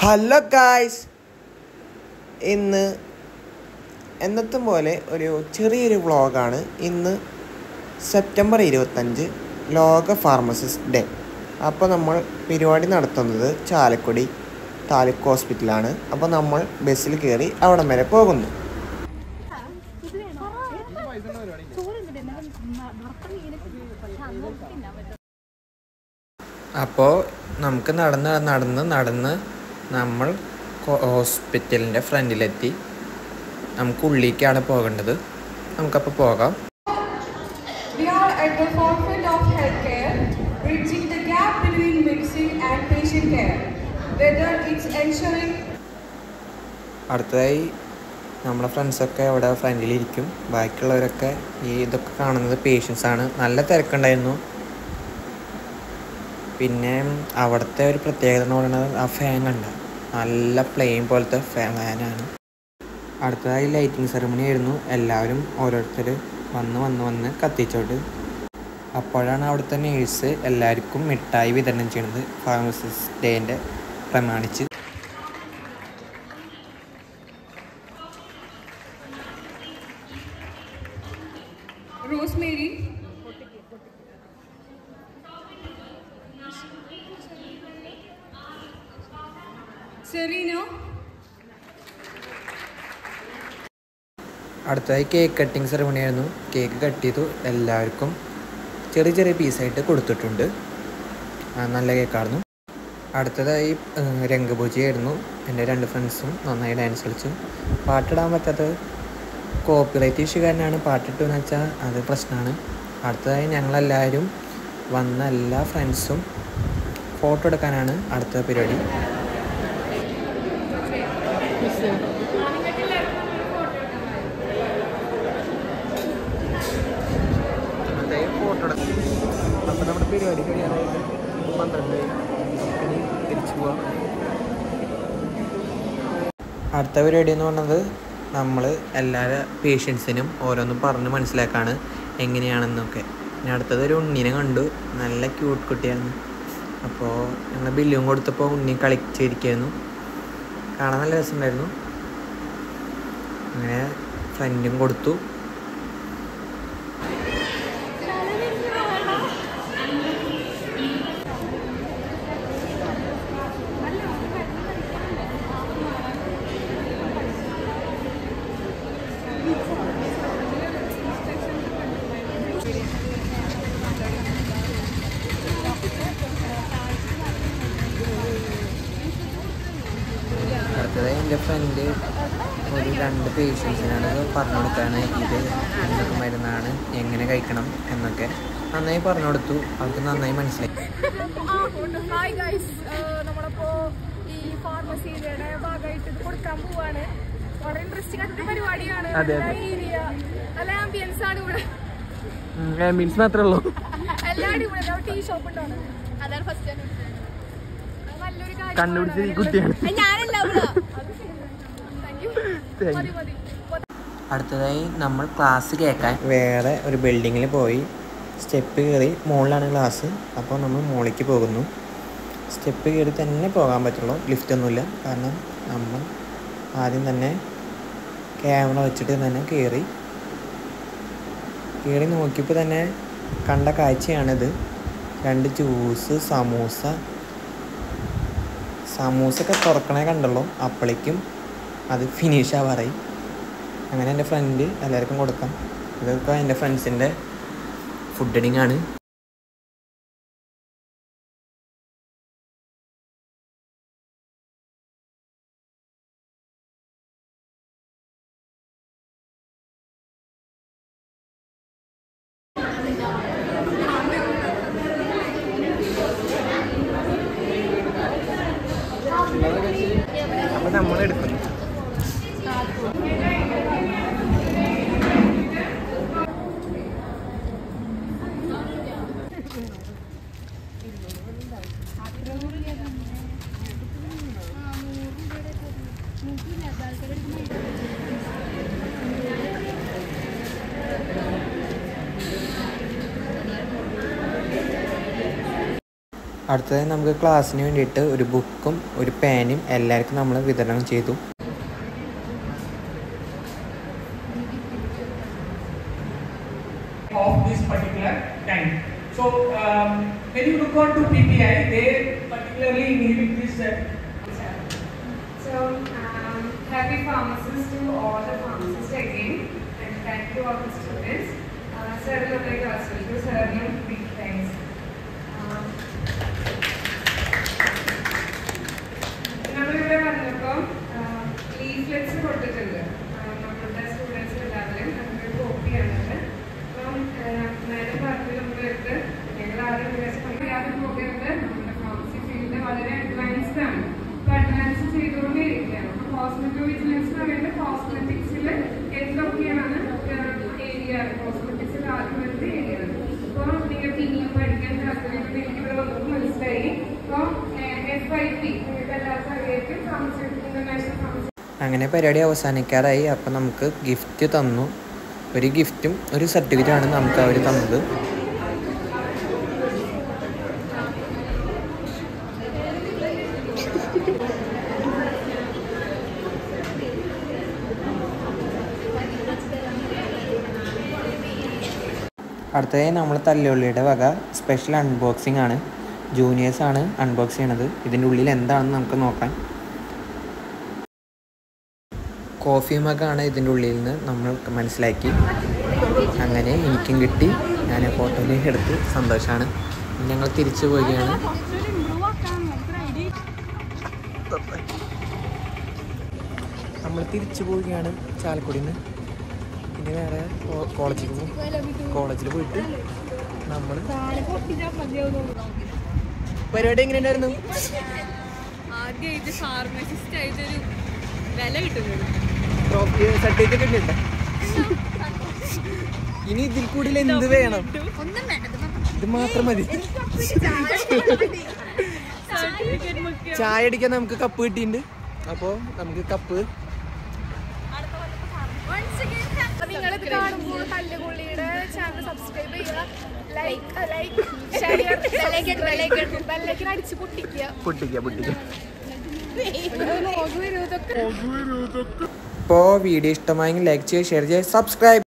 Hello guys ഇന്ന് എന്നത്തും പോലെ ഒരു ചെറിയൊരു വ്ളോഗാണ് ഇന്ന് സെപ്റ്റംബർ ഇരുപത്തഞ്ച് ലോക ഫാർമസിസ്റ്റ് ഡേ അപ്പോൾ നമ്മൾ പരിപാടി നടത്തുന്നത് ചാലക്കുടി താലൂക്ക് ഹോസ്പിറ്റലാണ് അപ്പോൾ നമ്മൾ ബസ്സിൽ കയറി അവിടം വരെ പോകുന്നു അപ്പോൾ നമുക്ക് നടന്ന് നടന്ന് നടന്ന് നമ്മൾ ഹോ- ഹോസ്പിറ്റലിൻ്റെ ഫ്രണ്ടിലെത്തി നമുക്ക് ഉള്ളിലേക്കാണ് പോകേണ്ടത് നമുക്കപ്പോൾ പോകാം We are at the forefront of healthcare, bridging the gap between medicine and patient care. Whether it's ensuring അടുത്തതായി നമ്മുടെ ഫ്രണ്ട്സൊക്കെ അവിടെ ഫ്രണ്ടിലിരിക്കും ബാക്കിയുള്ളവരൊക്കെ ഈ ഇതൊക്കെ കാണുന്നത് പേഷ്യൻസ് ആണ് നല്ല തിരക്കുണ്ടായിരുന്നു പിന്നെ അവിടുത്തെ ഒരു പ്രത്യേകത എന്ന് പറയുന്നത് ആ ഫാൻ കണ്ട നല്ല പ്ലെയിൻ പോലത്തെ ഫാനാണ് അടുത്തതായി ലൈറ്റിംഗ് സെറമണി ആയിരുന്നു എല്ലാവരും ഓരോരുത്തർ വന്ന് വന്ന് വന്ന് കത്തിച്ചോട്ട് അപ്പോഴാണ് അവിടുത്തെ നേഴ്സ് എല്ലാവർക്കും മിഠായി വിതരണം ചെയ്യുന്നത് ഫാർമസിസ്റ്റ് ഡേൻ്റെ പ്രമാണിച്ച് rosemary, Serena, അടുത്തതായി കേക്ക് കട്ടിങ് സെറമണി ആയിരുന്നു കേക്ക് കട്ട് ചെയ്തു എല്ലാവർക്കും ചെറിയ ചെറിയ പീസായിട്ട് കൊടുത്തിട്ടുണ്ട് ആ, നല്ല കേക്കായിരുന്നു അടുത്തതായി ഏഹ്, രംഗപൂജയായിരുന്നു എൻ്റെ രണ്ട് ഫ്രണ്ട്സും നന്നായി ഡാൻസ് കളിച്ചു പാട്ടിടാൻ പറ്റാത്തത് കോപ്പിറൈറ്റ് ഇഷ്യൂ കാരനാണ് പാട്ടിട്ടു എന്ന് വെച്ചാൽ അത് പ്രശ്നമാണ് അടുത്തതായി ഞങ്ങളെല്ലാവരും വന്ന എല്ലാ ഫ്രണ്ട്സും ഫോട്ടോ എടുക്കാനാണ് അടുത്ത പരിപാടി ഫോട്ടോ എടുക്കും അപ്പോൾ നമ്മുടെ പരിപാടി കഴിയാനായിട്ട് പന്ത്രണ്ട് നമുക്കിനി തിരിച്ചു പോവാം അടുത്ത പരിപാടി എന്ന് പറഞ്ഞത് നമ്മൾ എല്ലാ പേഷ്യൻസിനും ഓരോന്നും പറഞ്ഞ് മനസ്സിലാക്കാണ് എങ്ങനെയാണെന്നൊക്കെ പിന്നെ അടുത്തത് ഒരു ഉണ്ണീനെ കണ്ടു നല്ല ക്യൂട്ട് കുട്ടിയായിരുന്നു അപ്പോൾ ഞങ്ങൾ ബില്ലും കൊടുത്തപ്പോൾ ഉണ്ണി കളിച്ചിരിക്കായിരുന്നു കാണാൻ നല്ല രസമുണ്ടായിരുന്നു അങ്ങനെ ഫ്രണ്ടും കൊടുത്തു അടുത്തത് എൻ്റെ ഫ്രണ്ട് ഒരു രണ്ട് പേഷ്യൻസിനാണ് പറഞ്ഞു കൊടുത്താണ് ഇത് എന്തൊക്കെ മരുന്നാണ് എങ്ങനെ കഴിക്കണം എന്നൊക്കെ നന്നായി പറഞ്ഞു കൊടുത്തു അവർക്ക് നന്നായി മനസ്സിലായി ഹായ് ഗൈസ് നമ്മളപ്പോ ഈ ഫാർമസിയുടെ ഭാഗമായിട്ട് ഇത് കൊടുക്കാൻ പോവാണ് വളരെ ഇൻട്രസ്റ്റിംഗ് ആയിട്ടുള്ള പരിപാടിയാണ് അതെ, അതെ. നല്ല ഏരിയ നല്ല ആംബിയൻസ് ആണ് ഇവിടെ മീൻസ് മാത്രമേ ഉള്ളൂ എല്ലാ അടിപൊളി ടീ ഷോപ്പ് ഉണ്ടാണ് അതാണ് ഫസ്റ്റ് നല്ലൊരു കാര്യം കണ്ടുപിടിച്ചത് ഈ കുട്ടിയാണ്. ഞാനല്ല താങ്ക് യു മതി മതി അടുത്തതായി നമ്മൾ ക്ലാസ് കേൾക്കാൻ വേറെ ഒരു ബിൽഡിങ്ങിൽ പോയി സ്റ്റെപ്പ് കയറി മുകളിലാണ് ക്ലാസ് അപ്പോൾ നമ്മൾ മുകളിലേക്ക് പോകുന്നു സ്റ്റെപ്പ് കയറി തന്നെ പോകാൻ പറ്റുള്ളൂ ലിഫ്റ്റ് ഒന്നുമില്ല കാരണം നമ്മൾ ആദ്യം തന്നെ ക്യാമറ വെച്ചിട്ട് തന്നെ കയറി കയറി നോക്കിയപ്പോൾ തന്നെ കണ്ട കാഴ്ചയാണിത് രണ്ട് ജ്യൂസ് സമൂസ സമൂസ ഒക്കെ തുറക്കണേ കണ്ടുള്ളൂ അപ്പോഴേക്കും അത് ഫിനിഷ് ആവാറായി അങ്ങനെ എൻ്റെ ഫ്രണ്ട് എല്ലാവർക്കും കൊടുക്കാം ഇതൊക്കെ എൻ്റെ ഫ്രണ്ട്സിൻ്റെ ഫുഡ് ആണ് അപ്പോൾ നമ്മൾ എടുക്കുന്നു അടുത്തതായി നമുക്ക് ക്ലാസ്സിന് വേണ്ടിയിട്ട് ഒരു ബുക്കും ഒരു പേനും എല്ലാവർക്കും നമ്മൾ വിതരണം ചെയ്തു of this particular time. So um, when you look on to PPI, they particularly need this. Uh, So, um, happy pharmacists to all the pharmacists again, and thank you all the students. Uh, sir, നമ്മുടെ ക്ലാസ്സിലേക്ക് സാറിനും big thanks നമ്മളിവിടെ വന്നപ്പോൾ leaflets കൊടുത്തിട്ടുണ്ട് ആ, നമ്മളുടെ students എല്ലാവരും അതിൻ്റെ കോപ്പിയാണത് അപ്പം മാഡം പറഞ്ഞു നമ്മളെടുത്ത് ഞങ്ങൾ ആരും വിചാരിച്ച് പഠിക്കാതെ പോകരുത് നമ്മുടെ ഫാർമസി ഫീൽഡ് വളരെ അഡ്വാൻസ്ഡ് ആണ് ഇപ്പൊ അഡ്വാൻസ് ചെയ്തുകൊണ്ടേയിരിക്കുകയാണ് അപ്പൊ കോസ്മെറ്റോ വിജിലൻസ് എന്ന് പറയുന്നത് കോസ്മെറ്റിക്സിൽ എന്തൊക്കെയാണ് ഏരിയ കോസ്മെറ്റിക്സിൽ ആദ്യം വരുന്ന ഏരിയ അപ്പോൾ നിങ്ങൾക്ക് ഇനിയും പഠിക്കാൻ താല്പര്യമുണ്ട് എനിക്ക് ഇവിടെ വന്നപ്പോൾ മനസ്സിലായി അപ്പോൾ എഫ് ഐ പി നിങ്ങൾക്ക് എല്ലാവർക്കും അറിയാം ഫാർമസ്യൂട്ടിക്കൽ ഇന്റർനാഷണൽ ഫാർമസി അങ്ങനെ പരിപാടി അവസാനിക്കാറായി അപ്പോൾ നമുക്ക് ഗിഫ്റ്റ് തന്നു ഒരു ഗിഫ്റ്റും ഒരു സർട്ടിഫിക്കറ്റാണ് നമുക്ക് അവർ തന്നത് അടുത്തതായി നമ്മൾ തല്ലുള്ളിയുടെ വക സ്പെഷ്യൽ അൺബോക്സിംഗ് ആണ് ജൂനിയേഴ്സ് ആണ് അൺബോക്സ് ചെയ്യണത് ഇതിൻ്റെ ഉള്ളിൽ എന്താണെന്ന് നമുക്ക് നോക്കാം കോഫി മഗാണ് ഇതിൻ്റെ ഉള്ളിൽ നിന്ന് നമ്മൾ മനസ്സിലാക്കി അങ്ങനെ എനിക്കും കിട്ടി ഞാൻ ഫോട്ടോയിലേക്ക് എടുത്ത് സന്തോഷമാണ് ഞങ്ങൾ തിരിച്ചു പോവുകയാണ് നമ്മൾ തിരിച്ചു പോവുകയാണ് ചാലക്കുടിയിൽ നിന്ന് ഇനി വേറെ കോളേജിൽ പോകും കോളേജിൽ പോയിട്ട് നമ്മൾ പരിപാടി എങ്ങനെയുണ്ടായിരുന്നു ആദ്യമായിട്ട് ഫാർമസിസ്റ്റ് ആയിട്ടൊരു വില കിട്ടുന്നത് ട്രോഫി സർട്ടിഫിക്കറ്റ് ഒക്കെ ഉണ്ട് ഇനി ഇതിൽ കൂടുതൽ എന്ത് വേണം ഒന്നും വേണ്ട ഇത് മാത്രം മതി സർട്ടിഫിക്കറ്റ് മുഖ്യം ചായ അടിക്കാൻ നമുക്ക് കപ്പ് കിട്ടിയിട്ടുണ്ട് അപ്പോൾ നമുക്ക് കപ്പ് നിങ്ങളിത് കാണുമ്പോൾ തല്ലുകൊള്ളിയുടെ ചാനൽ സബ്സ്ക്രൈബ് ചെയ്യുക ലൈക്ക് ലൈക്ക് ഷെയർ ബെല്ലൈക്കൻ അടിച്ച് പൊട്ടിക്കുക പൊട്ടിക്കുക പൊട്ടിക്കുക ലോഗ് വരും ഇതൊക്കെ ഇപ്പോൾ വീഡിയോ ഇഷ്ടമായെങ്കിൽ ലൈക്ക് ചെയ്യുക ഷെയർ ചെയ്യുക സബ്സ്ക്രൈബ്